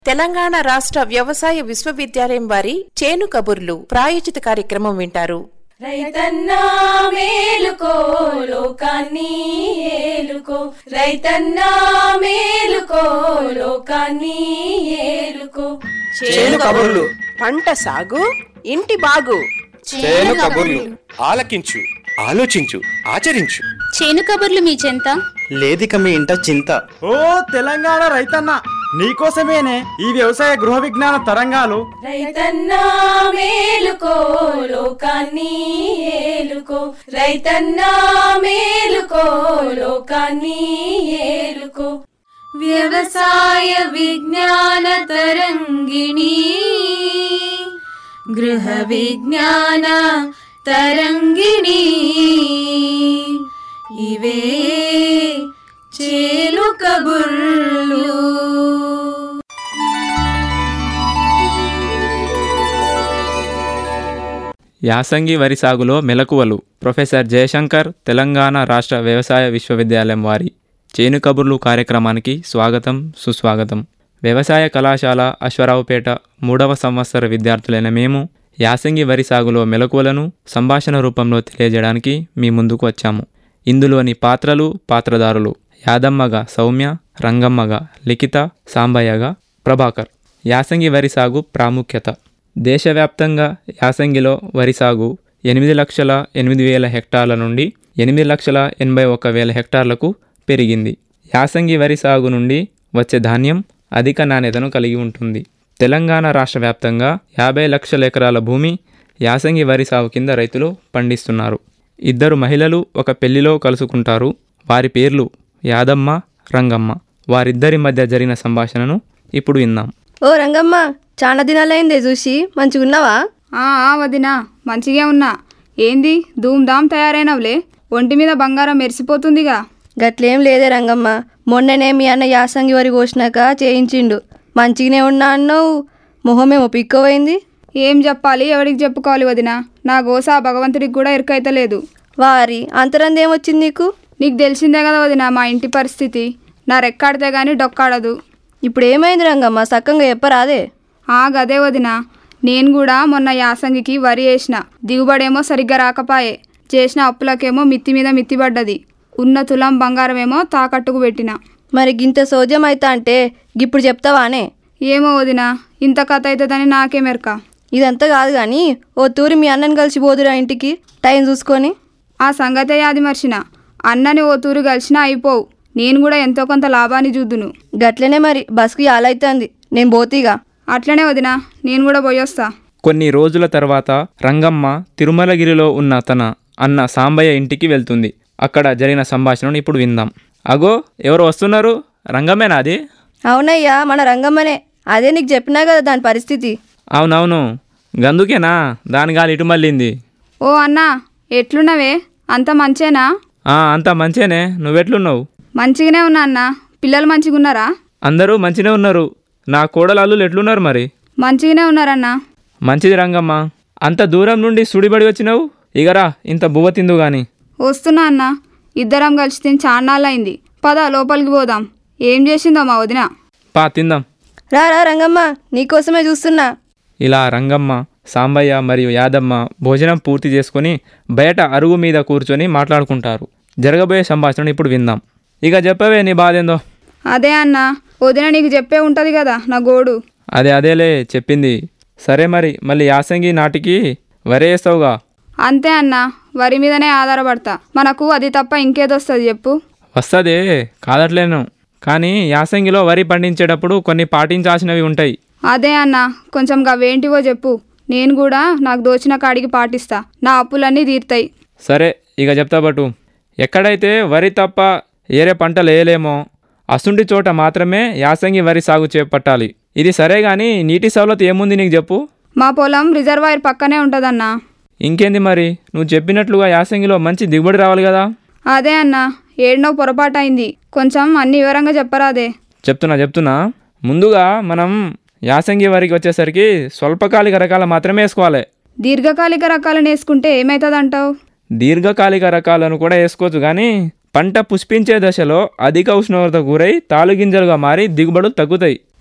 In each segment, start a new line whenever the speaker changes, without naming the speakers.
తెలంగాణ రాష్ట్ర వ్యవసాయ విశ్వవిద్యాలయం వారి చేను కబుర్లు ప్రాయోజిత కార్యక్రమం వింటారు
రైతన్నా మేలుకో లోకాన్ని ఏలుకో రైతన్నా మేలుకో లోకాన్ని ఏలుకో
చేను కబుర్లు
పంట సాగు ఇంటి బాగు
చేను కబుర్లు ఆలకించు ఆలోచించు ఆచరించు
చేను కబుర్లు మీ చెంత
లేదిక మీ ఇంట చింత
ఓ తెలంగాణ రైతన్న నీకోసమేనే ఈ వ్యవసాయ గృహ విజ్ఞాన తరంగాలు
రైతన్నా మేలుకో లోకాన్ని ఏలుకో రైతన్నా మేలుకో లోకాన్ని ఏలుకో వ్యవసాయ విజ్ఞాన తరంగిణి గృహ విజ్ఞాన తరంగిణి ఇవే చేలు కబుర్లు
యాసంగి వరి సాగులో మెలకువలు ప్రొఫెసర్ జయశంకర్ తెలంగాణ రాష్ట్ర వ్యవసాయ విశ్వవిద్యాలయం వారి చేను కబుర్లు కార్యక్రమానికి స్వాగతం సుస్వాగతం వ్యవసాయ కళాశాల అశ్వరావుపేట మూడవ సంవత్సర విద్యార్థులైన మేము యాసంగి వరి సాగులో మెలకువలను సంభాషణ రూపంలో తెలియజేయడానికి మీ ముందుకు వచ్చాము ఇందులోని పాత్రలు పాత్రదారులు యాదమ్మగా సౌమ్య రంగమ్మగా లిఖిత సాంబయ్యగా ప్రభాకర్ యాసంగి వరి సాగు ప్రాముఖ్యత దేశవ్యాప్తంగా యాసంగిలో వరి సాగు ఎనిమిది లక్షల ఎనిమిది వేల హెక్టార్ల నుండి ఎనిమిది లక్షల ఎనభై ఒక్క వేల హెక్టార్లకు పెరిగింది యాసంగి వరి సాగు నుండి వచ్చే ధాన్యం అధిక నాణ్యతను కలిగి ఉంటుంది తెలంగాణ రాష్ట్ర వ్యాప్తంగా యాభై లక్షల ఎకరాల భూమి యాసంగి వరి సాగు కింద రైతులు పండిస్తున్నారు ఇద్దరు మహిళలు ఒక పెళ్లిలో కలుసుకుంటారు వారి పేర్లు యాదమ్మ రంగమ్మ వారిద్దరి మధ్య జరిగిన సంభాషణను ఇప్పుడు విందాం
ఓ రంగమ్మ చాలా దినాలైందే చూసి మంచిగున్నావా
ఆ ఆ వదినా మంచిగా ఉన్నా ఏంది ధూమ్ ధామ్ తయారైనవులే ఒంటి మీద బంగారం మెరిసిపోతుందిగా
గట్లేం లేదే రంగమ్మ మొన్ననే మీ అన్న యాసంగి వరి కోసినాక చేయించిండు మంచిగానే ఉన్నా అన్నావు మొహమేమో పిక్కువైంది
ఏం చెప్పాలి ఎవరికి చెప్పుకోవాలి వదినా నా గోస ఆ భగవంతుడికి కూడా ఇరుకైతలేదు
వారి అంతరంది ఏమొచ్చింది నీకు
నీకు తెలిసిందే కదా వదినా మా ఇంటి పరిస్థితి నా రెక్కాడితే గానీ డొక్కాడదు
ఇప్పుడు ఏమైంది రంగమ్మ సక్కంగా చెప్పరాదే
ఆ గదే వదినా నేను కూడా మొన్న యాసంగికి వరి వేసిన దిగుబడేమో సరిగ్గా రాకపాయే చేసిన అప్పులకేమో మిత్తి మీద మిత్తి పడ్డది ఉన్న తులం బంగారమేమో తాకట్టుకు పెట్టిన
మరి గింత సోద్యం అయితా అంటే ఇప్పుడు చెప్తావానే
ఏమో వదినా ఇంత కథ అవుతుందని నాకే మెరక
ఇదంతా కాదు కానీ ఓ తూరి మీ అన్నని కలిసి పోదురా ఇంటికి టైం చూసుకొని
ఆ సంగతే యాది మర్చిన అన్నని ఓ తూరు కలిసినా అయిపోవు నేను కూడా ఎంతో కొంత లాభాన్ని చూద్దును
గట్లనే మరి బస్కి ఆలైతుంది నేను పోతీగా
అట్లనే వదినా నేను కూడా పోయొస్తా
కొన్ని రోజుల తర్వాత రంగమ్మ తిరుమలగిరిలో ఉన్న తన అన్న సాంబయ్య ఇంటికి వెళ్తుంది అక్కడ జరిగిన సంభాషణను ఇప్పుడు విందాం అగో ఎవరు వస్తున్నారు రంగమేనా అది
అవునయ్యా మన రంగమ్మనే అదే నీకు చెప్పినా కదా దాని పరిస్థితి
అవునవును గందుకేనా దాని గాలి ఇటు మళ్ళీంది
ఓ అన్నా ఎట్లున్నవే అంత మంచేనా
ఆ, అంతా మంచేనే నువ్వెట్లున్నావు
మంచిగానే ఉన్నా అన్న పిల్లలు మంచిగున్నారా
అందరూ మంచినే ఉన్నారు నా కోడలు ఎట్లున్నారు మరి
మంచిగానే ఉన్నారన్నా
మంచిది రంగమ్మ అంత దూరం నుండి సుడిబడి వచ్చినావు ఇగరా ఇంత బువ్వ తిందు గాని
వస్తున్నా అన్న ఇద్దరం కలిసి తిని చాన్నాళ్ళయింది పద లోపలికి పోదాం ఏం చేసిందో మా వదిన
పా తిందాం
రా రా రంగమ్మ నీకోసమే చూస్తున్నా
ఇలా రంగమ్మ సాంబయ్య మరియు యాదమ్మ భోజనం పూర్తి చేసుకొని బయట అరుగు మీద కూర్చొని మాట్లాడుకుంటారు జరగబోయే సంభాషణ ఇప్పుడు విందాం ఇక చెప్పవే నీ బాధేందో
అదే అన్న వదిన నీకు చెప్పే ఉంటది కదా నా గోడు
అదే అదేలే చెప్పింది సరే మరి మళ్ళీ యాసంగి నాటికి వరేస్తావుగా
అంతే అన్న వరి మీదనే ఆధారపడతా మనకు అది తప్ప ఇంకేదొస్తుంది చెప్పు
వస్తుంది కాదట్లేను కానీ యాసంగిలో వరి పండించేటప్పుడు కొన్ని పాటించాల్సినవి ఉంటాయి
అదే అన్న కొంచెం గవేంటివో చెప్పు నేను కూడా నాకు దోచిన కాడికి పాటిస్తా నా అప్పులన్నీ తీరుతాయి
సరే ఇక చెప్తా బటు ఎక్కడైతే వరి తప్ప ఏరే పంటలు వేయలేమో అసుంటి చోట మాత్రమే యాసంగి వరి సాగు చేపట్టాలి ఇది సరే కానీ నీటి సవలత ఏముంది నీకు చెప్పు
మా పొలం రిజర్వాయర్ పక్కనే ఉంటుందన్నా
ఇంకేంది మరి నువ్వు చెప్పినట్లుగా యాసంగిలో మంచి దిగుబడి రావాలి కదా
అదే అన్న ఏడనో పొరపాటు అయింది కొంచెం అన్ని వివరంగా చెప్పరాదే
చెప్తున్నా చెప్తున్నా ముందుగా మనం యాసంగి వరికి వచ్చేసరికి స్వల్పకాలిక రకాలు మాత్రమే వేసుకోవాలి
దీర్ఘకాలిక రకాలను వేసుకుంటే ఏమవుతుందంటావు
దీర్ఘకాలిక రకాలను కూడా వేసుకోవచ్చు కానీ పంట పుష్పించే దశలో అధిక ఉష్ణోగ్రత గురై తాలుగింజలుగా మారి దిగుబడులు తగ్గుతాయి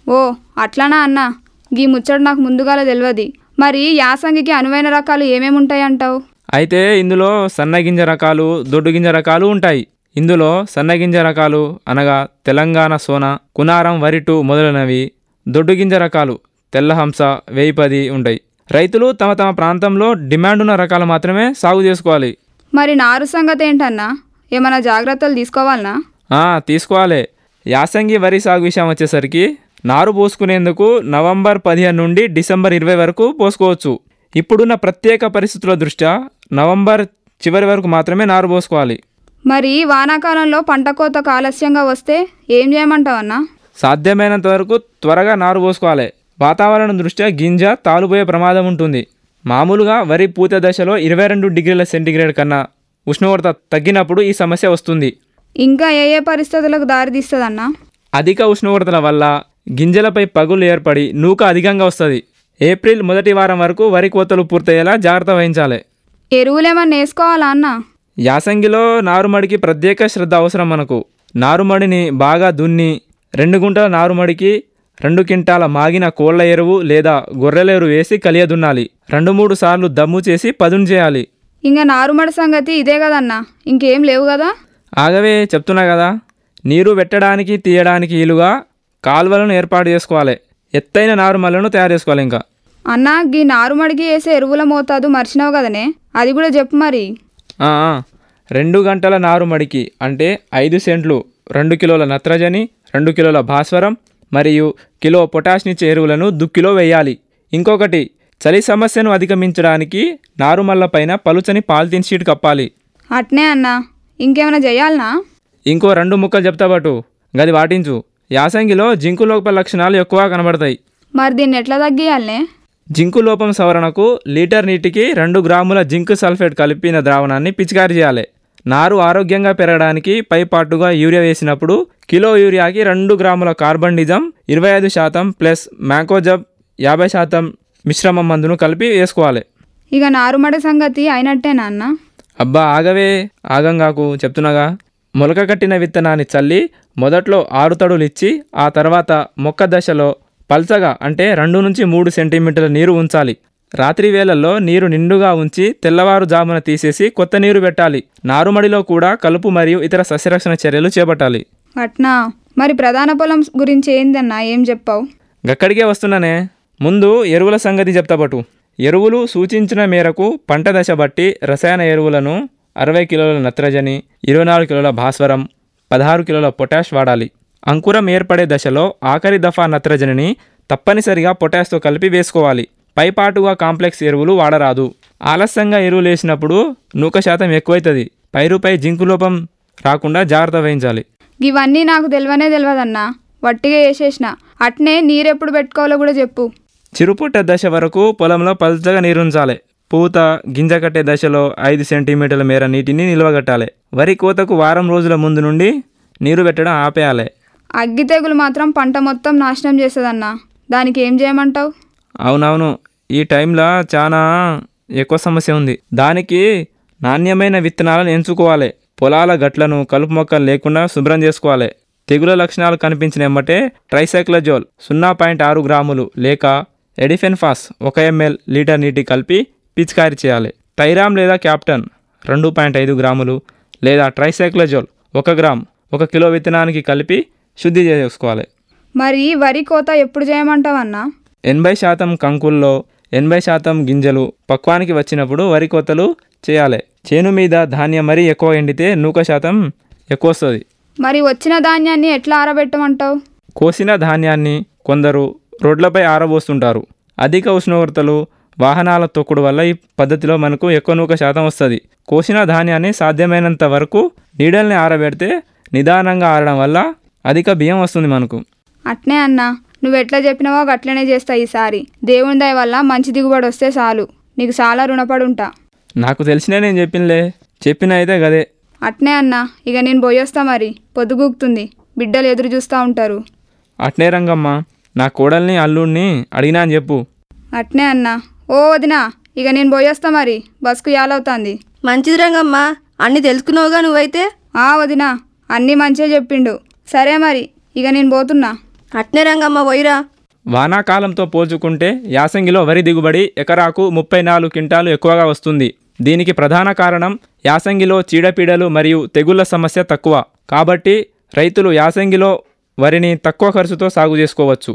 ఓ అట్లానా అన్న గీ ముచ్చట నాకు ముందుగాల తెలియదు మరి యాసంగికి అనువైన రకాలు ఏమేమి ఉంటాయి అంటావు
అయితే ఇందులో సన్నగింజ రకాలు దొడ్డు గింజ రకాలు ఉంటాయి ఇందులో సన్నగింజ రకాలు అనగా తెలంగాణ సోన కునారం వరిటు మొదలైనవి దొడ్డు గింజ రకాలు తెల్లహంస వేయిపది ఉంటాయి రైతులు తమ తమ ప్రాంతంలో డిమాండ్ ఉన్న రకాలు మాత్రమే సాగు చేసుకోవాలి
మరి నారు సంగతి ఏంటన్నా ఏమైనా జాగ్రత్తలు తీసుకోవాలనా
ఆ, తీసుకోవాలి యాసంగి వరి సాగు విషయం వచ్చేసరికి నారు పోసుకునేందుకు నవంబర్ పదిహేను నుండి డిసెంబర్ ఇరవై వరకు పోసుకోవచ్చు ఇప్పుడున్న ప్రత్యేక పరిస్థితుల దృష్ట్యా నవంబర్ చివరి వరకు మాత్రమే నారు పోసుకోవాలి
మరి వానాకాలంలో పంట కోత ఆలస్యంగా వస్తే ఏం చేయమంటావన్నా
సాధ్యమైనంత వరకు త్వరగా నారు పోసుకోవాలి వాతావరణం దృష్ట్యా గింజ తాలుపోయే ప్రమాదం ఉంటుంది మామూలుగా వరి పూత దశలో ఇరవై రెండు డిగ్రీల సెంటీగ్రేడ్ కన్నా ఉష్ణోగ్రత తగ్గినప్పుడు ఈ సమస్య వస్తుంది
ఇంకా ఏ ఏ పరిస్థితులకు దారితీస్తుందన్నా
అధిక ఉష్ణోగ్రతల వల్ల గింజలపై పగులు ఏర్పడి నూక అధికంగా వస్తుంది ఏప్రిల్ మొదటి వారం వరకు వరి కోతలు పూర్తయ్యేలా జాగ్రత్త వహించాలి
ఎరువులేమన్నా వేసుకోవాలా అన్న
యాసంగిలో నారుమడికి ప్రత్యేక శ్రద్ధ అవసరం మనకు నారుమడిని బాగా దున్ని రెండు గుంటల నారుమడికి రెండు కింటాల మాగిన కోళ్ల ఎరువు లేదా గొర్రెల ఎరువు వేసి కలియదున్నాలి రెండు మూడు సార్లు దమ్ము చేసి పదును చేయాలి
ఇంకా నారుమడి సంగతి ఇదే కదన్నా ఇంకేం లేవు కదా
ఆగవే చెప్తున్నా కదా నీరు పెట్టడానికి తీయడానికి ఈలుగా కాలువలను ఏర్పాటు చేసుకోవాలి ఎత్తైన నారుమలను తయారు చేసుకోవాలి ఇంకా
అన్న గీ నారుమడికి వేసే ఎరువుల మోతాదు మర్చినావు కదనే అది కూడా చెప్పు మరి
ఆ, ఆ. రెండు గంటల నారుమడికి అంటే ఐదు సెంట్లు రెండు కిలోల నత్రజని రెండు కిలోల భాస్వరం మరియు కిలో పొటాష్నిచ్చే ఎరువులను దుక్కిలో వేయాలి ఇంకొకటి చలి సమస్యను అధిగమించడానికి నారుమల్ల పైన పలుచని పాలిథిన్ షీట్ కప్పాలి
అట్నే అన్న ఇంకేమైనా చేయాలనా
ఇంకో రెండు ముక్కలు చెప్తా పాటు గది వాటించు యాసంగిలో జింకు లోప లక్షణాలు ఎక్కువ కనబడతాయి
మరి దీన్ని ఎట్లా తగ్గియాలనే
జింకు లోపం సవరణకు లీటర్ నీటికి రెండు గ్రాముల జింక్ సల్ఫేట్ కలిపిన ద్రావణాన్ని పిచికారి చేయాలి నారు ఆరోగ్యంగా పెరగడానికి పై పాటుగా యూరియా వేసినప్పుడు కిలో యూరియాకి రెండు గ్రాముల కార్బన్ డిజం ఇరవై ఐదు శాతం ప్లస్ మ్యాంకోజబ్ యాభై శాతం మిశ్రమ మందును కలిపి వేసుకోవాలి
ఇక నారుమడి సంగతి అయినట్టేనా అన్న
అబ్బా ఆగవే ఆగంగాకు చెప్తున్నాగా మొలక కట్టిన విత్తనాన్ని చల్లి మొదట్లో ఆరు తడులు ఇచ్చి ఆ తర్వాత మొక్క దశలో పల్చగా అంటే రెండు నుంచి మూడు సెంటీమీటర్ల నీరు ఉంచాలి రాత్రి వేళల్లో నీరు నిండుగా ఉంచి తెల్లవారుజామున తీసేసి కొత్త నీరు పెట్టాలి నారుమడిలో కూడా కలుపు మరియు ఇతర సస్యరక్షణ చర్యలు చేపట్టాలి
అట్నా మరి ప్రధాన పొలం గురించి ఏందన్నా ఏం చెప్పావు
గక్కడికే వస్తున్నానే ముందు ఎరువుల సంగతి చెప్తా పటు ఎరువులు సూచించిన మేరకు పంట దశ బట్టి రసాయన ఎరువులను అరవై కిలోల నత్రజని ఇరవై నాలుగు కిలోల భాస్వరం పదహారు కిలోల పొటాష్ వాడాలి అంకురం ఏర్పడే దశలో ఆఖరి దఫా నత్రజనిని తప్పనిసరిగా పొటాష్తో కలిపి వేసుకోవాలి పైపాటుగా కాంప్లెక్స్ ఎరువులు వాడరాదు ఆలస్యంగా ఎరువులు వేసినప్పుడు నూక శాతం ఎక్కువైతుంది పైరుపై జింకు లోపం రాకుండా జాగ్రత్త వహించాలి
ఇవన్నీ నాకు తెలియనే తెలియదన్నా వట్టిగా వేసేసిన అట్నే నీరెప్పుడు పెట్టుకోవాలో కూడా చెప్పు
చిరుపుట్ట దశ వరకు పొలంలో పల్చగా నీరుంచాలి పూత గింజ కట్టే దశలో ఐదు సెంటీమీటర్ల మేర నీటిని నిల్వగట్టాలి వరి కోతకు వారం రోజుల ముందు నుండి నీరు పెట్టడం ఆపేయాలి
అగ్గి తెగులు మాత్రం పంట మొత్తం నాశనం చేస్తుందన్నా దానికి ఏం చేయమంటావు
అవునవును ఈ టైంలో చాలా ఎక్కువ సమస్య ఉంది దానికి నాణ్యమైన విత్తనాలను ఎంచుకోవాలి పొలాల గట్లను కలుపు మొక్కలు లేకుండా శుభ్రం చేసుకోవాలి తెగుల లక్షణాలు కనిపించిన ఎమ్మటే ట్రైసైక్లజోల్ సున్నా పాయింట్ ఆరు గ్రాములు లేక ఎడిఫెన్ఫాస్ ఒక ఎంఎల్ లీటర్ నీటి కలిపి పిచికారీ చేయాలి టైరామ్ లేదా క్యాప్టన్ రెండు పాయింట్ ఐదు గ్రాములు లేదా ట్రైసైక్లజోల్ ఒక గ్రామ్ ఒక కిలో విత్తనానికి కలిపి శుద్ధి చేసుకోవాలి
మరి వరి కోత ఎప్పుడు చేయమంటావన్నా
ఎనభై శాతం కంకుల్లో ఎనభై శాతం గింజలు పక్వానికి వచ్చినప్పుడు వరి కోతలు చేయాలి చేను మీద ధాన్యం మరీ ఎక్కువ ఎండితే నూక శాతం ఎక్కువ వస్తుంది
మరి వచ్చిన ధాన్యాన్ని ఎట్లా ఆరబెట్టమంటావు
కోసిన ధాన్యాన్ని కొందరు రోడ్లపై ఆరబోస్తుంటారు అధిక ఉష్ణోగ్రతలు వాహనాల తొక్కుడు వల్ల ఈ పద్ధతిలో మనకు ఎక్కువ నూక శాతం వస్తుంది కోసిన ధాన్యాన్ని సాధ్యమైనంత వరకు నీడల్ని ఆరబెడితే నిదానంగా ఆరడం వల్ల అధిక బియ్యం వస్తుంది మనకు
అట్నే అన్నా నువ్వు ఎట్లా చెప్పినావో గట్లనే చేస్తా ఈసారి దేవుని దయ వల్ల మంచి దిగుబడి వస్తే చాలు నీకు చాలా రుణపడి ఉంటా
నాకు తెలిసినా నేను చెప్పినలే చెప్పిన అయితే గదే
అట్నే అన్నా ఇక నేను పోయొస్తా మరి పొద్దుగూకుతుంది బిడ్డలు ఎదురు చూస్తూ ఉంటారు
అట్నే రంగమ్మ నా కోడల్ని అల్లుడిని అడిగినా అని చెప్పు
అట్నే అన్నా ఓ వదినా ఇక నేను పోయొస్తా మరి బస్కు యాలవుతాంది
మంచిది రంగమ్మ అన్నీ తెలుసుకున్నావుగా నువ్వైతే
ఆ వదినా అన్నీ మంచిగా చెప్పిండు సరే మరి ఇక నేను పోతున్నా
అట్నే రంగమ్మ పోయిరా
వానాకాలంతో పోల్చుకుంటే యాసంగిలో వరి దిగుబడి ఎకరాకు ముప్పై నాలుగు క్వింటాలు ఎక్కువగా వస్తుంది దీనికి ప్రధాన కారణం యాసంగిలో చీడపీడలు మరియు తెగుళ్ల సమస్య తక్కువ కాబట్టి రైతులు యాసంగిలో వరిని తక్కువ ఖర్చుతో సాగు చేసుకోవచ్చు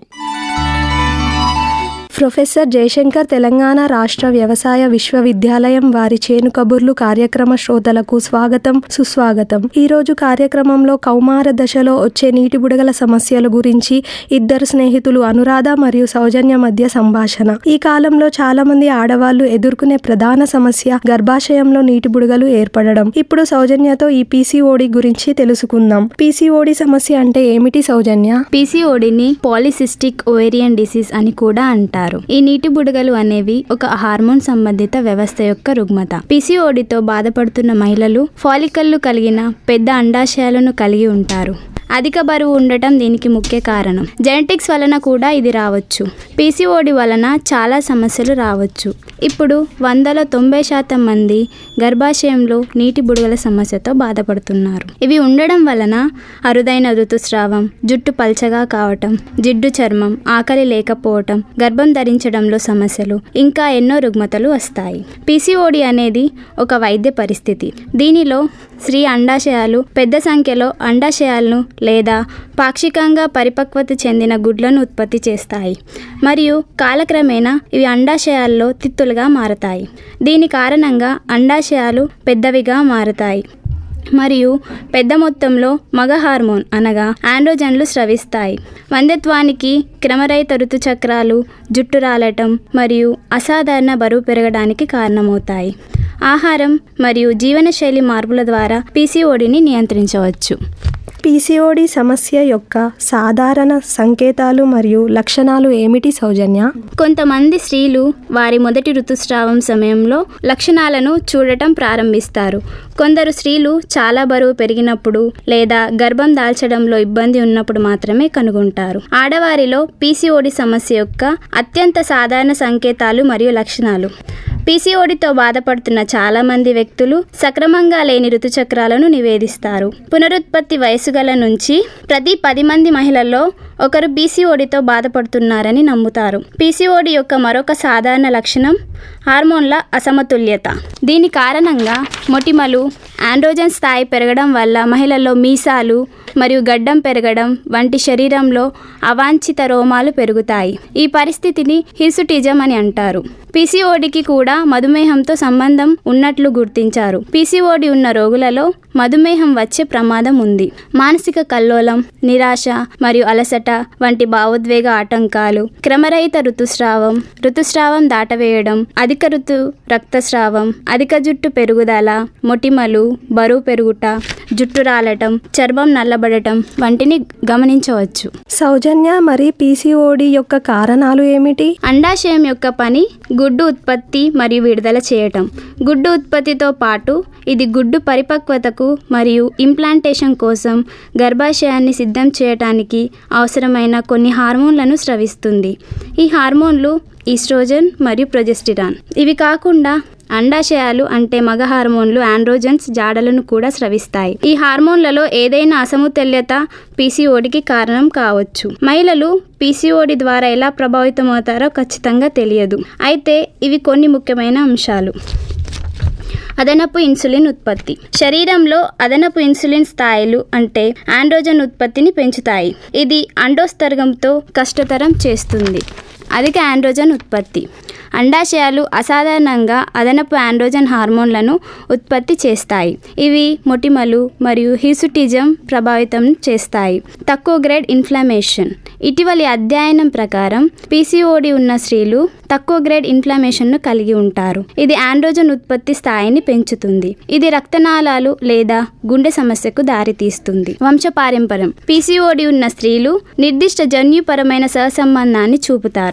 ప్రొఫెసర్ జయశంకర్ తెలంగాణ రాష్ట్ర వ్యవసాయ విశ్వవిద్యాలయం వారి చేను కబుర్లు కార్యక్రమ శ్రోతలకు స్వాగతం సుస్వాగతం ఈ రోజు కార్యక్రమంలో కౌమార దశలో వచ్చే నీటి బుడగల సమస్యల గురించి ఇద్దరు స్నేహితులు అనురాధ మరియు సౌజన్య మధ్య సంభాషణ ఈ కాలంలో చాలా మంది ఆడవాళ్లు ఎదుర్కొనే ప్రధాన సమస్య గర్భాశయంలో నీటి బుడగలు ఏర్పడడం ఇప్పుడు సౌజన్యతో ఈ పీసీఓడి గురించి తెలుసుకుందాం పీసీఓడి సమస్య అంటే ఏమిటి సౌజన్య
పీసీఓడిని పాలిసిస్టిక్ ఓవేరియన్ డిసీజ్ అని కూడా అంటారు ఈ నీటి బుడగలు అనేవి ఒక హార్మోన్ సంబంధిత వ్యవస్థ యొక్క రుగ్మత పీసీఓడితో బాధపడుతున్న మహిళలు ఫాలికల్లు కలిగిన పెద్ద అండాశయాలను కలిగి ఉంటారు అధిక బరువు ఉండటం దీనికి ముఖ్య కారణం జెనెటిక్స్ వలన కూడా ఇది రావచ్చు పీసీఓడి వలన చాలా సమస్యలు రావచ్చు ఇప్పుడు వందల తొంభై శాతం మంది గర్భాశయంలో నీటి బుడగల సమస్యతో బాధపడుతున్నారు ఇవి ఉండడం వలన అరుదైన ఋతుస్రావం జుట్టు పల్చగా కావటం జిడ్డు చర్మం ఆకలి లేకపోవటం గర్భం ధరించడంలో సమస్యలు ఇంకా ఎన్నో రుగ్మతలు వస్తాయి పీసీఓడి అనేది ఒక వైద్య పరిస్థితి దీనిలో స్త్రీ అండాశయాలు పెద్ద సంఖ్యలో అండాశయాలను లేదా పాక్షికంగా పరిపక్వత చెందిన గుడ్లను ఉత్పత్తి చేస్తాయి మరియు కాలక్రమేణా ఇవి అండాశయాల్లో తిత్తులుగా మారతాయి దీని కారణంగా అండాశయాలు పెద్దవిగా మారతాయి మరియు పెద్ద మొత్తంలో మగ హార్మోన్ అనగా ఆండ్రోజన్లు స్రవిస్తాయి వంధ్యత్వానికి క్రమరహిత ఋతుచక్రాలు జుట్టు రాలటం మరియు అసాధారణ బరువు పెరగడానికి కారణమవుతాయి ఆహారం మరియు జీవనశైలి మార్పుల ద్వారా పీసీఓడిని నియంత్రించవచ్చు
పీసీఓడి సమస్య యొక్క సాధారణ సంకేతాలు మరియు లక్షణాలు ఏమిటి సౌజన్య
కొంతమంది స్త్రీలు వారి మొదటి ఋతుస్రావం సమయంలో లక్షణాలను చూడటం ప్రారంభిస్తారు కొందరు స్త్రీలు చాలా బరువు పెరిగినప్పుడు లేదా గర్భం దాల్చడంలో ఇబ్బంది ఉన్నప్పుడు మాత్రమే కనుగొంటారు ఆడవారిలో పీసీఓడి సమస్య యొక్క అత్యంత సాధారణ సంకేతాలు మరియు లక్షణాలు పీసీఓడితో బాధపడుతున్న చాలా మంది వ్యక్తులు సక్రమంగా లేని ఋతుచక్రాలను నివేదిస్తారు పునరుత్పత్తి వయసు గల నుంచి ప్రతి పది మంది మహిళల్లో ఒకరు పీసీఓడితో బాధపడుతున్నారని నమ్ముతారు పీసీఓడి యొక్క మరొక సాధారణ లక్షణం హార్మోన్ల అసమతుల్యత దీని కారణంగా మొటిమలు ఆండ్రోజన్ స్థాయి పెరగడం వల్ల మహిళల్లో మీసాలు మరియు గడ్డం పెరగడం వంటి శరీరంలో అవాంఛిత రోమాలు పెరుగుతాయి ఈ పరిస్థితిని హిర్సుటిజం అని అంటారు పీసీఓడికి కూడా మధుమేహంతో సంబంధం ఉన్నట్లు గుర్తించారు పీసీఓడి ఉన్న రోగులలో మధుమేహం వచ్చే ప్రమాదం ఉంది మానసిక కల్లోలం నిరాశ మరియు అలసట వంటి భావోద్వేగ ఆటంకాలు క్రమరహిత ఋతుస్రావం ఋతుస్రావం దాటవేయడం అధిక ఋతు రక్తస్రావం అధిక జుట్టు పెరుగుదల మొటిమలు బరువు పెరుగుట జుట్టు రాలటం చర్మం నల్లబడటం వంటిని గమనించవచ్చు
సౌజన్య మరి పీసీఓడి యొక్క కారణాలు ఏమిటి
అండాశయం యొక్క పని గుడ్డు ఉత్పత్తి మరియు విడుదల చేయటం గుడ్డు ఉత్పత్తితో పాటు ఇది గుడ్డు పరిపక్వతకు మరియు ఇంప్లాంటేషన్ కోసం గర్భాశయాన్ని సిద్ధం చేయటానికి అవసరమైన కొన్ని హార్మోన్లను స్రవిస్తుంది ఈ హార్మోన్లు ఈస్ట్రోజన్ మరియు ప్రొజెస్టిరాన్ ఇవి కాకుండా అండాశయాలు అంటే మగ హార్మోన్లు ఆండ్రోజన్స్ జాడలను కూడా స్రవిస్తాయి ఈ హార్మోన్లలో ఏదైనా అసమతుల్యత పీసీఓడికి కారణం కావచ్చు మహిళలు పీసీఓడి ద్వారా ఎలా ప్రభావితమవుతారో ఖచ్చితంగా తెలియదు అయితే ఇవి కొన్ని ముఖ్యమైన అంశాలు అదనపు ఇన్సులిన్ ఉత్పత్తి శరీరంలో అదనపు ఇన్సులిన్ స్థాయిలు అంటే ఆండ్రోజన్ ఉత్పత్తిని పెంచుతాయి ఇది అండోస్తర్గంతో కష్టతరం చేస్తుంది అధిక ఆండ్రోజన్ ఉత్పత్తి అండాశయాలు అసాధారణంగా అదనపు ఆండ్రోజన్ హార్మోన్లను ఉత్పత్తి చేస్తాయి ఇవి మొటిమలు మరియు హిసుటిజం ప్రభావితం చేస్తాయి తక్కువ గ్రేడ్ ఇన్ఫ్లమేషన్ ఇటీవలి అధ్యయనం ప్రకారం పీసీఓడి ఉన్న స్త్రీలు తక్కువ గ్రేడ్ ఇన్ఫ్లమేషన్ను కలిగి ఉంటారు ఇది ఆండ్రోజన్ ఉత్పత్తి స్థాయిని పెంచుతుంది ఇది రక్తనాళాలు లేదా గుండె సమస్యకు దారితీస్తుంది వంశపారంపర్యం పీసీఓడి ఉన్న స్త్రీలు నిర్దిష్ట జన్యుపరమైన సహసంబంధాన్ని చూపుతారు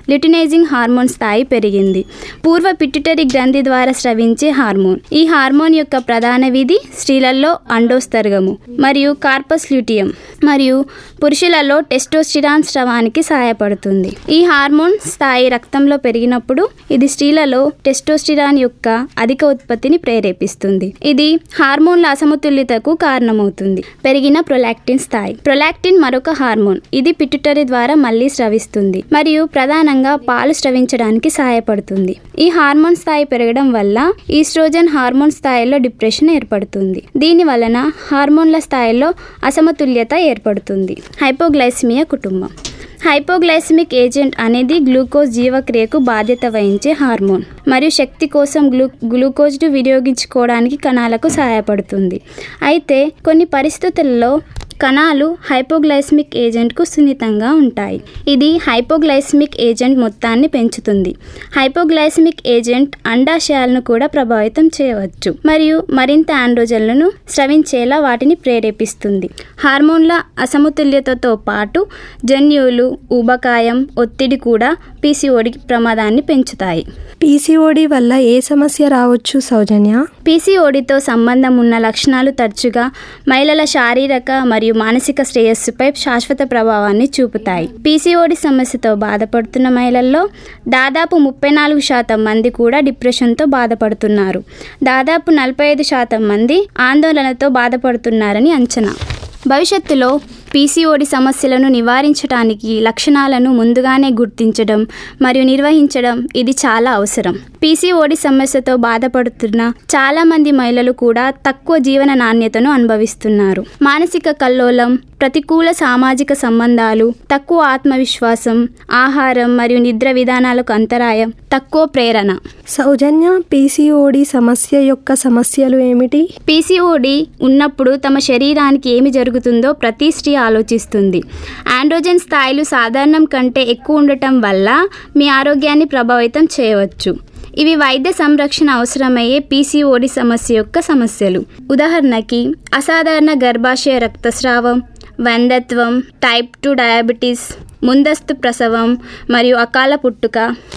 లిటినైజింగ్ హార్మోన్ స్థాయి పెరిగింది పూర్వ పిట్యుటరీ గ్రంథి ద్వారా స్రవించే హార్మోన్ ఈ హార్మోన్ యొక్క ప్రధాన విధి స్త్రీలలో అండోస్తర్గము మరియు కార్పస్ ల్యూటియం మరియు పురుషులలో టెస్టోస్టిరాన్ స్రవానికి సహాయపడుతుంది ఈ హార్మోన్ స్థాయి రక్తంలో పెరిగినప్పుడు ఇది స్త్రీలలో టెస్టోస్టిరాన్ యొక్క అధిక ఉత్పత్తిని ప్రేరేపిస్తుంది ఇది హార్మోన్ల అసమతుల్యతకు కారణమవుతుంది పెరిగిన ప్రొలాక్టిన్ స్థాయి ప్రొలాక్టిన్ మరొక హార్మోన్ ఇది పిట్యుటరీ ద్వారా మళ్ళీ స్రవిస్తుంది మరియు ప్రధానంగా పాలు స్రవించడానికి సహాయపడుతుంది ఈ హార్మోన్ స్థాయి పెరగడం వల్ల ఈస్ట్రోజన్ హార్మోన్ స్థాయిలో డిప్రెషన్ ఏర్పడుతుంది దీని వలన హార్మోన్ల స్థాయిలో అసమతుల్యత ఏర్పడుతుంది హైపోగ్లైసిమియా కుటుంబం హైపోగ్లైసిమిక్ ఏజెంట్ అనేది గ్లూకోజ్ జీవక్రియకు బాధ్యత వహించే హార్మోన్ మరియు శక్తి కోసం గ్లూ గ్లూకోజ్ను వినియోగించుకోవడానికి కణాలకు సహాయపడుతుంది అయితే కొన్ని పరిస్థితుల్లో కణాలు హైపోగ్లైస్మిక్ ఏజెంట్కు సున్నితంగా ఉంటాయి ఇది హైపోగ్లైస్మిక్ ఏజెంట్ మొత్తాన్ని పెంచుతుంది హైపోగ్లైస్మిక్ ఏజెంట్ అండాశయాలను కూడా ప్రభావితం చేయవచ్చు మరియు మరింత ఆండ్రోజన్లను స్రవించేలా వాటిని ప్రేరేపిస్తుంది హార్మోన్ల అసమతుల్యతతో పాటు జన్యువులు ఊబకాయం ఒత్తిడి కూడా పీసీఓడి ప్రమాదాన్ని పెంచుతాయి
పీసీఓడి వల్ల ఏ సమస్య రావచ్చు సౌజన్య
పీసీఓడితో సంబంధం ఉన్న లక్షణాలు తరచుగా మహిళల శారీరక మరియు మానసిక శ్రేయస్సుపై శాశ్వత ప్రభావాన్ని చూపుతాయి పీసీఓడి సమస్యతో బాధపడుతున్న మహిళల్లో దాదాపు ముప్పై నాలుగు శాతం మంది కూడా డిప్రెషన్తో బాధపడుతున్నారు దాదాపు నలభై ఐదు శాతం మంది ఆందోళనతో బాధపడుతున్నారని అంచనా భవిష్యత్తులో పీసీఓడి సమస్యలను నివారించడానికి లక్షణాలను ముందుగానే గుర్తించడం మరియు నిర్వహించడం ఇది చాలా అవసరం పీసీఓడి సమస్యతో బాధపడుతున్న చాలా మంది మహిళలు కూడా తక్కువ జీవన నాణ్యతను అనుభవిస్తున్నారు మానసిక కల్లోలం ప్రతికూల సామాజిక సంబంధాలు తక్కువ ఆత్మవిశ్వాసం ఆహారం మరియు నిద్ర విధానాలకు అంతరాయం తక్కువ ప్రేరణ
సౌజన్య పీసీఓడి సమస్య యొక్క సమస్యలు ఏమిటి
పీసీఓడి ఉన్నప్పుడు తమ శరీరానికి ఏమి జరుగుతుందో ప్రతి స్త్రీ ఆలోచిస్తుంది ఆండ్రోజన్ స్థాయిలు సాధారణం కంటే ఎక్కువ ఉండటం వల్ల మీ ఆరోగ్యాన్ని ప్రభావితం చేయవచ్చు ఇవి వైద్య సంరక్షణ అవసరమయ్యే పీసీఓడి సమస్య యొక్క సమస్యలు ఉదాహరణకి అసాధారణ గర్భాశయ రక్తస్రావం వందత్వం టైప్ టూ డయాబెటీస్ ముందస్తు ప్రసవం మరియు అకాల పుట్టుక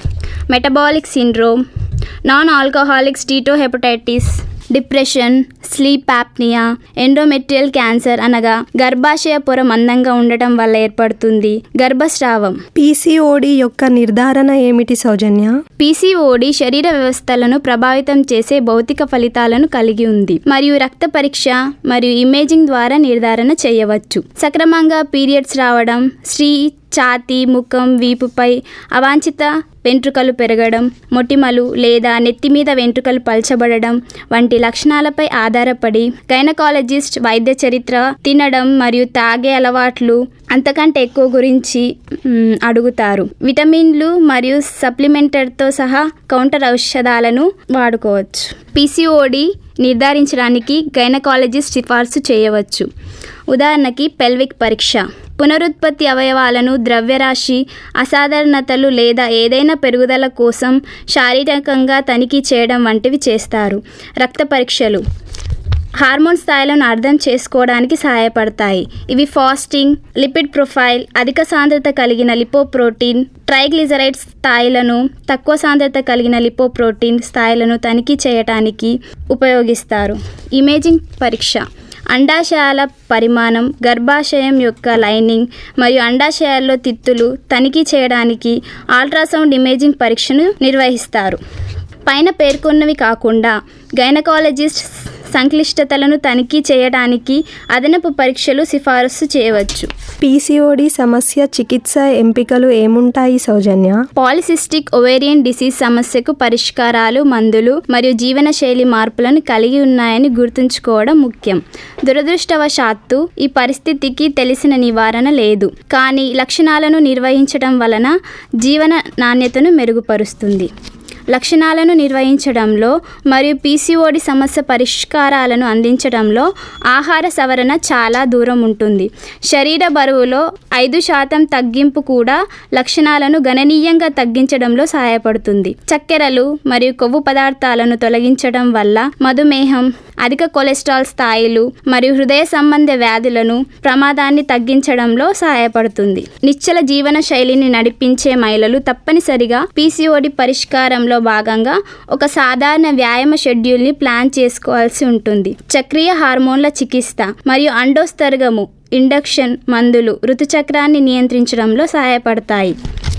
metabolic syndrome non alcoholic steatohepatitis depression sleep apnoea endometrial cancer అనగా గర్భాశయ పొర మందంగా ఉండటం వల్ల ఏర్పడుతుంది గర్భస్రావం
పీసీఓడి యొక్క నిర్ధారణ ఏమిటి సౌజన్య
పీసీఓడి శరీర వ్యవస్థలను ప్రభావితం చేసే భౌతిక ఫలితాలను కలిగి ఉంది మరియు రక్త పరీక్ష మరియు ఇమేజింగ్ ద్వారా నిర్ధారణ చేయవచ్చు సక్రమంగా పీరియడ్స్ రావడం స్త్రీ ఛాతీ ముఖం వీపుపై అవాంఛిత వెంట్రుకలు పెరగడం మొటిమలు లేదా నెత్తి మీద వెంట్రుకలు పల్చబడడం వంటి లక్షణాలపై ఆధారపడి గైనకాలజిస్ట్ వైద్య చరిత్ర తినడం మరియు తాగే అలవాట్లు అంతకంటే ఎక్కువ గురించి మ్, అడుగుతారు విటమిన్లు మరియు సప్లిమెంటర్తో సహా కౌంటర్ ఔషధాలను వాడుకోవచ్చు పీసీఓడి నిర్ధారించడానికి గైనకాలజిస్ట్ సిఫార్సు చేయవచ్చు ఉదాహరణకి పెల్విక్ పరీక్ష పునరుత్పత్తి అవయవాలను ద్రవ్యరాశి అసాధారణతలు లేదా ఏదైనా పెరుగుదల కోసం శారీరకంగా తనిఖీ చేయడం వంటివి చేస్తారు రక్త పరీక్షలు హార్మోన్ స్థాయిలను అర్థం చేసుకోవడానికి సహాయపడతాయి ఇవి ఫాస్టింగ్ లిపిడ్ ప్రొఫైల్ అధిక సాంద్రత కలిగిన లిపోప్రోటీన్ ట్రైగ్లిజరైడ్ స్థాయిలను తక్కువ సాంద్రత కలిగిన లిపోప్రోటీన్ స్థాయిలను తనిఖీ చేయడానికి ఉపయోగిస్తారు ఇమేజింగ్ పరీక్ష అండాశయాల పరిమాణం గర్భాశయం యొక్క లైనింగ్ మరియు అండాశయాల్లో తిత్తులు తనిఖీ చేయడానికి అల్ట్రాసౌండ్ ఇమేజింగ్ పరీక్షను నిర్వహిస్తారు పైన పేర్కొన్నవి కాకుండా గైనకాలజిస్ట్ సంక్లిష్టతలను తనిఖీ చేయడానికి అదనపు పరీక్షలు సిఫారసు చేయవచ్చు
పీసీఓడి సమస్య చికిత్స ఎంపికలు ఏముంటాయి సౌజన్య
పాలిసిస్టిక్ ఒవేరియన్ డిసీజ్ సమస్యకు పరిష్కారాలు మందులు మరియు జీవనశైలి మార్పులను కలిగి ఉన్నాయని గుర్తుంచుకోవడం ముఖ్యం దురదృష్టవశాత్తు ఈ పరిస్థితికి తెలిసిన నివారణ లేదు కానీ లక్షణాలను నిర్వహించడం వలన జీవన నాణ్యతను మెరుగుపరుస్తుంది లక్షణాలను నిర్వహించడంలో మరియు పీసీఓడి సమస్య పరిష్కారాలను అందించడంలో ఆహార సవరణ చాలా దూరం ఉంటుంది శరీర బరువులో ఐదు శాతం తగ్గింపు కూడా లక్షణాలను గణనీయంగా తగ్గించడంలో సహాయపడుతుంది చక్కెరలు మరియు కొవ్వు పదార్థాలను తొలగించడం వల్ల మధుమేహం అధిక కొలెస్ట్రాల్ స్థాయిలు మరియు హృదయ సంబంధ వ్యాధులను ప్రమాదాన్ని తగ్గించడంలో సహాయపడుతుంది నిశ్చల జీవన శైలిని నడిపించే మహిళలు తప్పనిసరిగా పీసీఓడి పరిష్కారంలో భాగంగా ఒక సాధారణ వ్యాయామ షెడ్యూల్ని ప్లాన్ చేసుకోవాల్సి ఉంటుంది చక్రీయ హార్మోన్ల చికిత్స మరియు అండోస్తర్గము ఇండక్షన్ మందులు ఋతుచక్రాన్ని నియంత్రించడంలో సహాయపడతాయి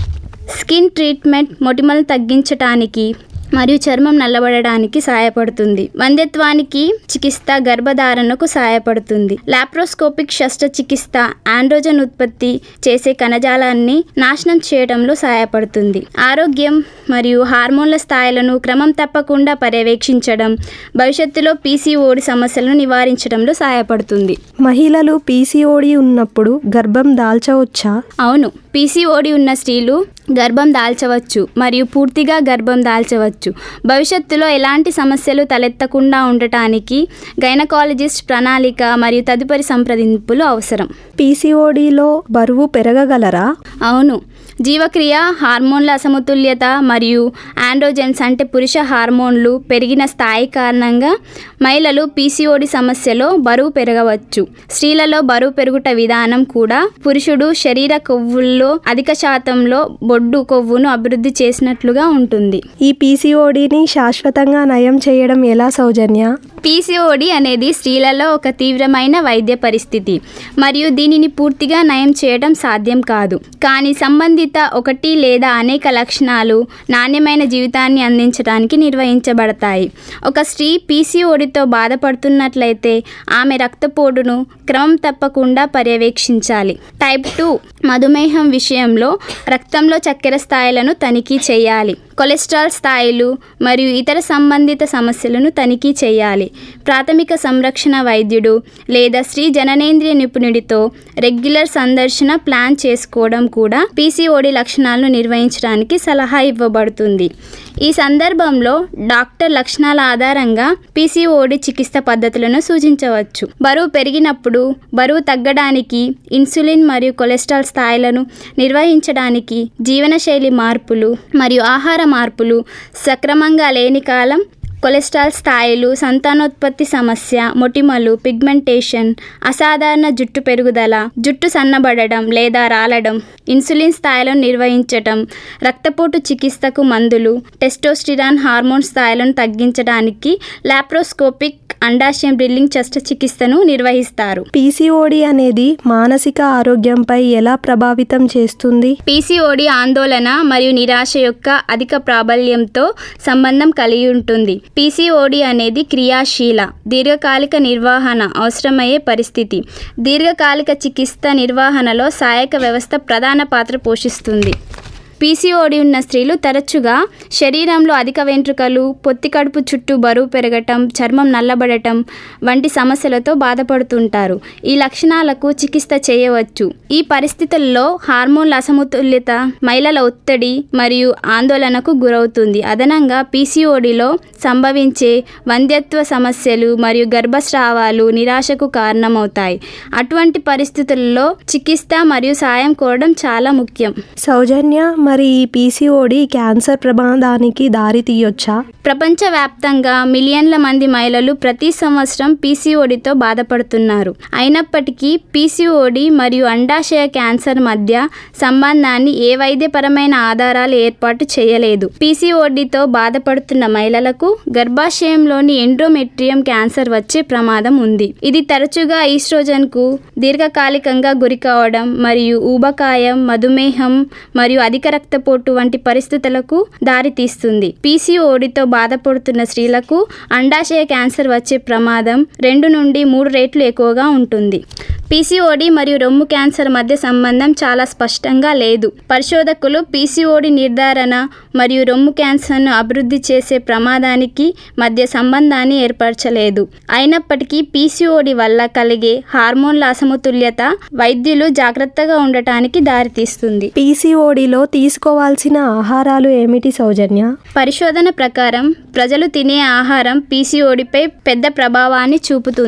స్కిన్ ట్రీట్మెంట్ మొటిమలు తగ్గించటానికి మరియు చర్మం నల్లబడడానికి సహాయపడుతుంది వంధ్యత్వానికి చికిత్స గర్భధారణకు సహాయపడుతుంది లాప్రోస్కోపిక్ శస్త్రచికిత్స ఆండ్రోజన్ ఉత్పత్తి చేసే కణజాలాన్ని నాశనం చేయడంలో సహాయపడుతుంది ఆరోగ్యం మరియు హార్మోన్ల స్థాయిలను క్రమం తప్పకుండా పర్యవేక్షించడం భవిష్యత్తులో పీసీఓడి సమస్యలను నివారించడంలో సహాయపడుతుంది
మహిళలు పీసీఓడి ఉన్నప్పుడు గర్భం దాల్చవచ్చా
అవును పీసీఓడి ఉన్న స్త్రీలు గర్భం దాల్చవచ్చు మరియు పూర్తిగా గర్భం దాల్చవచ్చు భవిష్యత్తులో ఎలాంటి సమస్యలు తలెత్తకుండా ఉండటానికి గైనకాలజిస్ట్ ప్రణాళిక మరియు తదుపరి సంప్రదింపులు అవసరం
పీసీఓడిలో బరువు పెరగగలరా
అవును జీవక్రియ హార్మోన్ల అసమతుల్యత మరియు ఆండ్రోజెన్స్ అంటే పురుష హార్మోన్లు పెరిగిన స్థాయి కారణంగా మహిళలు పీసీఓడి సమస్యలో బరువు పెరగవచ్చు స్త్రీలలో బరువు పెరుగుట విధానం కూడా పురుషుడు శరీర కొవ్వుల్లో అధిక శాతంలో బొడ్డు కొవ్వును అభివృద్ధి చేసినట్లుగా ఉంటుంది
ఈ పీసీఓడిని శాశ్వతంగా నయం చేయడం ఎలా సౌజన్య
పీసీఓడి అనేది స్త్రీలలో ఒక తీవ్రమైన వైద్య పరిస్థితి మరియు దీనిని పూర్తిగా నయం చేయడం సాధ్యం కాదు కానీ సంబంధిత ఒకటి లేదా అనేక లక్షణాలు నాణ్యమైన జీవితాన్ని అందించడానికి నిర్వహించబడతాయి ఒక స్త్రీ పీసీఓడితో బాధపడుతున్నట్లయితే ఆమె రక్తపోటును క్రమం తప్పకుండా పర్యవేక్షించాలి టైప్ టూ మధుమేహం విషయంలో రక్తంలో చక్కెర స్థాయిలను తనిఖీ చేయాలి కొలెస్ట్రాల్ స్థాయిలు మరియు ఇతర సంబంధిత సమస్యలను తనిఖీ చేయాలి ప్రాథమిక సంరక్షణ వైద్యుడు లేదా స్త్రీ జననేంద్రియ నిపుణుడితో రెగ్యులర్ సందర్శన ప్లాన్ చేసుకోవడం కూడా పీసీఓడి లక్షణాలను నిర్వహించడానికి సలహా ఇవ్వబడుతుంది ఈ సందర్భంలో డాక్టర్ లక్షణాల ఆధారంగా పీసీఓడి చికిత్స పద్ధతులను సూచించవచ్చు బరువు పెరిగినప్పుడు బరువు తగ్గడానికి ఇన్సులిన్ మరియు కొలెస్ట్రాల్ స్థాయిలను నిర్వహించడానికి జీవనశైలి మార్పులు మరియు ఆహార మార్పులు సక్రమంగా లేని కాలం కొలెస్ట్రాల్ స్థాయిలు సంతానోత్పత్తి సమస్య మొటిమలు పిగ్మెంటేషన్ అసాధారణ జుట్టు పెరుగుదల జుట్టు సన్నబడడం లేదా రాలడం ఇన్సులిన్ స్థాయిలను నిర్వహించటం రక్తపోటు చికిత్సకు మందులు టెస్టోస్టిరాన్ హార్మోన్ స్థాయిలను తగ్గించడానికి లాప్రోస్కోపిక్ అండాశయం డ్రిల్లింగ్ శస్త్రచికిత్సను నిర్వహిస్తారు
పీసీఓడి అనేది మానసిక ఆరోగ్యంపై ఎలా ప్రభావితం చేస్తుంది
పీసీఓడి ఆందోళన మరియు నిరాశ యొక్క అధిక ప్రాబల్యంతో సంబంధం కలిగి ఉంటుంది పీసీఓడి అనేది క్రియాశీల దీర్ఘకాలిక నిర్వహణ అవసరమయ్యే పరిస్థితి దీర్ఘకాలిక చికిత్స నిర్వహణలో సహాయక వ్యవస్థ ప్రధాన పాత్ర పోషిస్తుంది పీసీఓడి ఉన్న స్త్రీలు తరచుగా శరీరంలో అధిక వెంట్రుకలు పొత్తి కడుపు చుట్టూ బరువు పెరగటం చర్మం నల్లబడటం వంటి సమస్యలతో బాధపడుతుంటారు ఈ లక్షణాలకు చికిత్స చేయవచ్చు ఈ పరిస్థితుల్లో హార్మోన్ల అసమతుల్యత మహిళల ఒత్తిడి మరియు ఆందోళనకు గురవుతుంది అదనంగా పీసీఓడిలో సంభవించే వంధ్యత్వ సమస్యలు మరియు గర్భస్రావాలు నిరాశకు కారణమవుతాయి అటువంటి పరిస్థితుల్లో చికిత్స మరియు సాయం కోరడం చాలా ముఖ్యం
సౌజన్య మరి ఈ పీసీఓడి క్యాన్సర్ ప్రమాదానికి దారి తీయొచ్చా
ప్రపంచవ్యాప్తంగా మిలియన్ల మంది మహిళలు ప్రతి సంవత్సరం పీసీఓడితో బాధపడుతున్నారు అయినప్పటికీ పీసీఓడి మరియు అండాశయ క్యాన్సర్ మధ్య సంబంధాన్ని ఏ వైద్యపరమైన ఆధారాలు ఏర్పాటు చేయలేదు పీసీఓడితో బాధపడుతున్న మహిళలకు గర్భాశయంలోని ఎండ్రోమెట్రియం క్యాన్సర్ వచ్చే ప్రమాదం ఉంది ఇది తరచుగా ఈస్ట్రోజన్కు దీర్ఘకాలికంగా గురి కావడం మరియు ఊబకాయం మధుమేహం మరియు అధిక రక్తపోటు వంటి పరిస్థితులకు దారితీస్తుంది పీసీఓడితో బాధపడుతున్న స్త్రీలకు అండాశయ క్యాన్సర్ వచ్చే ప్రమాదం రెండు నుండి మూడు రెట్లు ఎక్కువగా ఉంటుంది పీసీఓడి మరియు రొమ్ము క్యాన్సర్ మధ్య సంబంధం చాలా స్పష్టంగా లేదు పరిశోధకులు పీసీఓడి నిర్ధారణ మరియు రొమ్ము క్యాన్సర్ను అభివృద్ధి చేసే ప్రమాదానికి మధ్య సంబంధాన్ని ఏర్పరచలేదు అయినప్పటికీ పీసీఓడి వల్ల కలిగే హార్మోన్ల అసమతుల్యత వైద్యులు జాగ్రత్తగా ఉండటానికి దారితీస్తుంది
పీసీఓడిలో తీసుకోవాల్సిన ఆహారాలు ఏమిటి సౌజన్య
పరిశోధన ప్రకారం ప్రజలు తినే ఆహారం పీసీఓడిపై పెద్ద ప్రభావాన్ని చూపుతుంది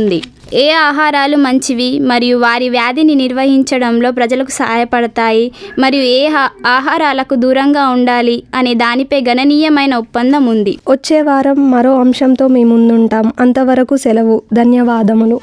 ఏ ఆహారాలు మంచివి మరియు వారి వ్యాధిని నిర్వహించడంలో ప్రజలకు సహాయపడతాయి మరియు ఏ హా- ఆహారాలకు దూరంగా ఉండాలి అనే దానిపై గణనీయమైన ఒప్పందం ఉంది
వచ్చే వారం మరో అంశంతో మీ ముందుంటాం అంతవరకు సెలవు ధన్యవాదములు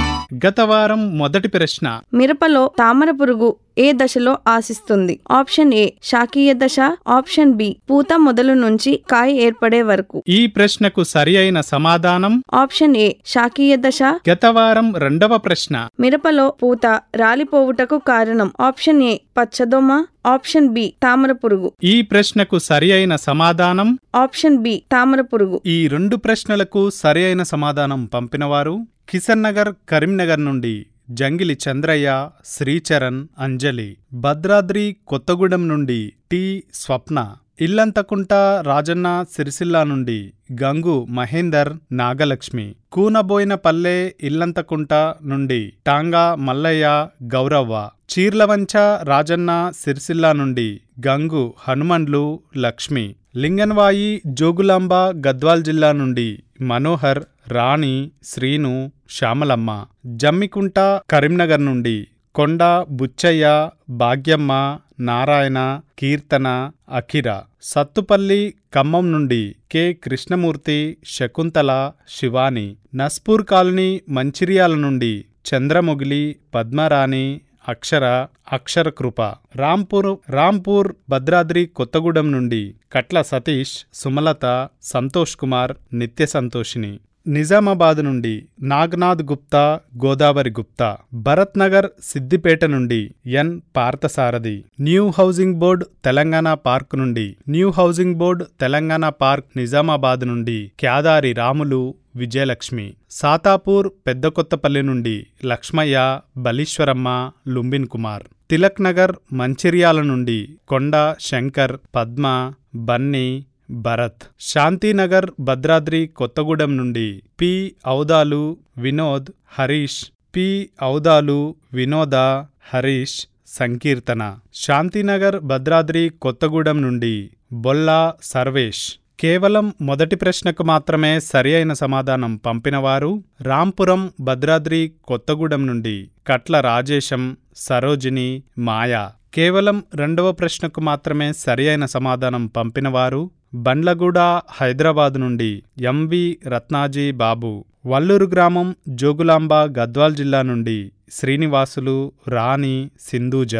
గత వారం మొదటి ప్రశ్న
మిరపలో తామర పురుగు ఏ దశలో ఆశిస్తుంది ఆప్షన్ ఏ శాకీయ దశ ఆప్షన్ బి పూత మొదలు నుంచి కాయ ఏర్పడే వరకు
ఈ ప్రశ్నకు సరి అయిన సమాధానం
ఆప్షన్ ఏ శాకీయ దశ
గత వారం రెండవ ప్రశ్న
మిరపలో పూత రాలిపోవుటకు కారణం ఆప్షన్ ఏ పచ్చదోమ ఆప్షన్ బి తామర పురుగు
ఈ ప్రశ్నకు సరి అయిన సమాధానం
ఆప్షన్ బి తామర పురుగు
ఈ రెండు ప్రశ్నలకు సరి అయిన సమాధానం పంపినవారు కిషన్ నగర్ కరీంనగర్ నుండి జంగిలి చంద్రయ్య శ్రీచరణ్ అంజలి భద్రాద్రి కొత్తగూడెం నుండి టి స్వప్న ఇల్లంతకుంట రాజన్న సిరిసిల్ల నుండి గంగు మహేందర్ నాగలక్ష్మి కూనబోయినపల్లె ఇల్లంతకుంట నుండి టాంగా మల్లయ్య గౌరవ్వ చీర్లవంచ రాజన్న సిరిసిల్ల నుండి గంగు హనుమండ్లు లక్ష్మి లింగన్వాయి జోగులాంబ గద్వాల్ జిల్లా నుండి మనోహర్ రాణి శ్రీను శ్యామలమ్మ జమ్మికుంట కరీంనగర్ నుండి కొండ బుచ్చయ్య భాగ్యమ్మ నారాయణ కీర్తన అఖిర సత్తుపల్లి ఖమ్మం నుండి కె కృష్ణమూర్తి శకుంతల శివాని నస్పూర్ కాలనీ మంచిర్యాల నుండి చంద్రమొగిలి పద్మరాణి అక్షర అక్షర కృప రాంపూర్ రాంపూర్ భద్రాద్రి కొత్తగూడెం నుండి కట్ల సతీష్ సుమలత సంతోష్ కుమార్ నిత్య సంతోషిని నిజామాబాద్ నుండి నాగ్నాథ్ గుప్తా గోదావరి గుప్తా భరత్ నగర్ సిద్దిపేట నుండి N Parthasarathi new housing board Telangana park నుండి new housing board Telangana park Nizamabad నుండి క్యాదారి రాములు విజయలక్ష్మి సాతాపూర్ పెద్దకొత్తపల్లి నుండి లక్ష్మయ్య బలీశ్వరమ్మ లుంబిన్ కుమార్ తిలక్ నగర్ మంచిర్యాల నుండి కొండ శంకర్ పద్మ బన్నీ భరత్ శాంతినగర్ భద్రాద్రి కొత్తగూడెం నుండి పి ఔదాలు వినోద్ హరీష్ పి ఔదాలు వినోద హరీష్ సంకీర్తన శాంతినగర్ భద్రాద్రి కొత్తగూడెం నుండి బొల్లా సర్వేష్ కేవలం మొదటి ప్రశ్నకు మాత్రమే సరి అయిన సమాధానం పంపినవారు రాంపురం భద్రాద్రి కొత్తగూడెం నుండి కట్ల రాజేశం సరోజిని మాయా కేవలం రెండవ ప్రశ్నకు మాత్రమే సరి అయిన సమాధానం పంపినవారు బండ్లగూడ హైదరాబాద్ నుండి ఎంవి రత్నాజీ బాబు వల్లూరు గ్రామం జోగులాంబ గద్వాల్ జిల్లా నుండి శ్రీనివాసులు రాణి సింధూజ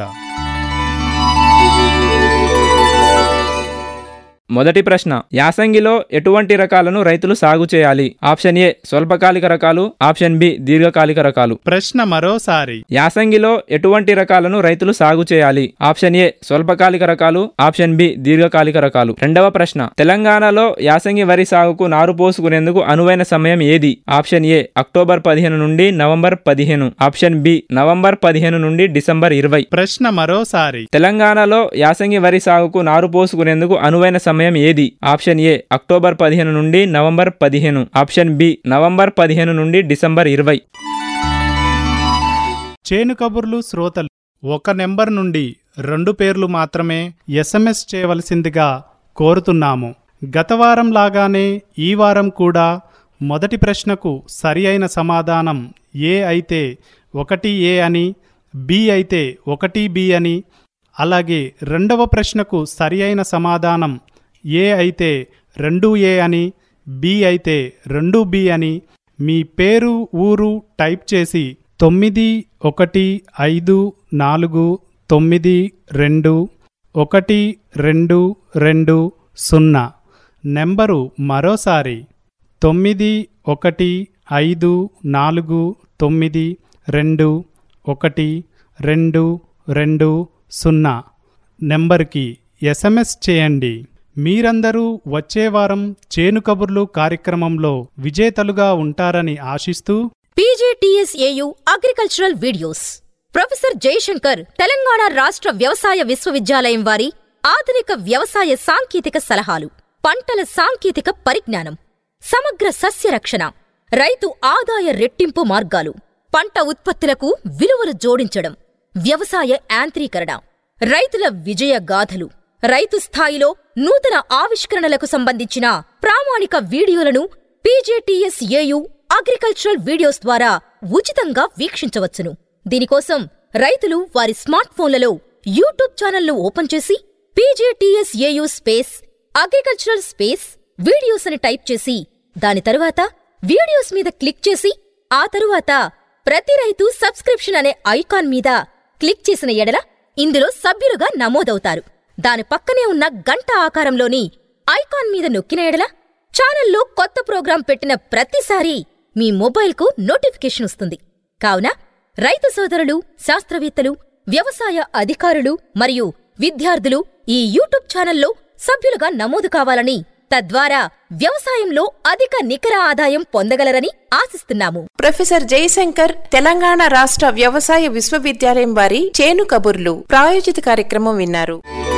మొదటి ప్రశ్న యాసంగిలో ఎటువంటి రకాలను రైతులు సాగు చేయాలి ఆప్షన్ ఏ స్వల్పకాలిక రకాలు ఆప్షన్ బి దీర్ఘకాలిక రకాలు
ప్రశ్న మరోసారి
యాసంగిలో ఎటువంటి రకాలను రైతులు సాగు చేయాలి ఆప్షన్ ఏ స్వల్పకాలిక రకాలు ఆప్షన్ బి దీర్ఘకాలిక రకాలు రెండవ ప్రశ్న తెలంగాణలో యాసంగి వరి సాగుకు నారు పోసుకునేందుకు అనువైన సమయం ఏది ఆప్షన్ ఏ అక్టోబర్ పదిహేను నుండి నవంబర్ పదిహేను ఆప్షన్ బి నవంబర్ పదిహేను నుండి డిసెంబర్ ఇరవై
ప్రశ్న మరోసారి
తెలంగాణలో యాసంగి వరి సాగుకు నారు పోసుకునేందుకు అనువైన సమయం ఏది ఆప్షన్ ఏ అక్టోబర్ పదిహేను నుండి నవంబర్ పదిహేను ఆప్షన్ బి నవంబర్ పదిహేను నుండి డిసెంబర్ ఇరవై
చేను కబుర్లు శ్రోతలు ఒక నెంబర్ నుండి రెండు పేర్లు మాత్రమే ఎస్ఎంఎస్ చేయవలసిందిగా కోరుతున్నాము గత వారం లాగానే ఈ వారం కూడా మొదటి ప్రశ్నకు సరి అయిన సమాధానం ఏ అయితే ఒకటి ఏ అని బి అయితే ఒకటి బి అని అలాగే రెండవ ప్రశ్నకు సరి అయిన సమాధానం ఏ అయితే రెండు ఏ అని బి అయితే రెండు బి అని మీ పేరు ఊరు టైప్ చేసి తొమ్మిది ఒకటి ఐదు నాలుగు తొమ్మిది రెండు ఒకటి రెండు రెండు సున్నా నెంబరు మరోసారి తొమ్మిది ఒకటి ఐదు నాలుగు తొమ్మిది రెండు ఒకటి రెండు రెండు సున్నా నెంబర్కి ఎస్ఎంఎస్ చేయండి మీరందరూ వచ్చే వారం చేను కబుర్లు కార్యక్రమంలో విజేతలుగా ఉంటారని ఆశిస్తూ
PGTSAU agricultural videos professor Jayashankar Telangana రాష్ట్ర వ్యవసాయ విశ్వవిద్యాలయం వారి ఆధునిక వ్యవసాయ సాంకేతిక సలహాలు పంటల సాంకేతిక పరిజ్ఞానం సమగ్ర సస్య రక్షణ రైతు ఆదాయ రెట్టింపు మార్గాలు పంట ఉత్పత్తులకు విలువలు జోడించడం వ్యవసాయ యాంత్రీకరణ రైతుల విజయ గాథలు రైతు స్థాయిలో నూతన ఆవిష్కరణలకు సంబంధించిన ప్రామాణిక వీడియోలను పీజేటీఎస్ఏయు అగ్రికల్చరల్ వీడియోస్ ద్వారా ఉచితంగా వీక్షించవచ్చును దీనికోసం రైతులు వారి స్మార్ట్ ఫోన్లలో యూట్యూబ్ ఛానల్ను ఓపెన్ చేసి PJTSAU space agricultural space videos అని టైప్ చేసి దాని తరువాత వీడియోస్ మీద క్లిక్ చేసి ఆ తరువాత ప్రతి రైతు సబ్స్క్రిప్షన్ అనే ఐకాన్ మీద క్లిక్ చేసిన ఎడల ఇందులో సభ్యులుగా నమోదవుతారు దాని పక్కనే ఉన్న గంట ఆకారంలోని ఐకాన్ మీద నొక్కిన ఎడల ఛానల్లో కొత్త ప్రోగ్రాం పెట్టిన ప్రతిసారి మీ మొబైల్కు నోటిఫికేషన్ వస్తుంది కావున రైతు సోదరులు శాస్త్రవేత్తలు వ్యవసాయ అధికారులు మరియు విద్యార్థులు ఈ యూట్యూబ్ ఛానల్లో సభ్యులుగా నమోదు కావాలని తద్వారా వ్యవసాయంలో అధిక నికర ఆదాయం పొందగలరని ఆశిస్తున్నాము
ప్రొఫెసర్ జయశంకర్ తెలంగాణ రాష్ట్ర వ్యవసాయ విశ్వవిద్యాలయం వారి చేను కబుర్లు ప్రాయోజిత కార్యక్రమం విన్నారు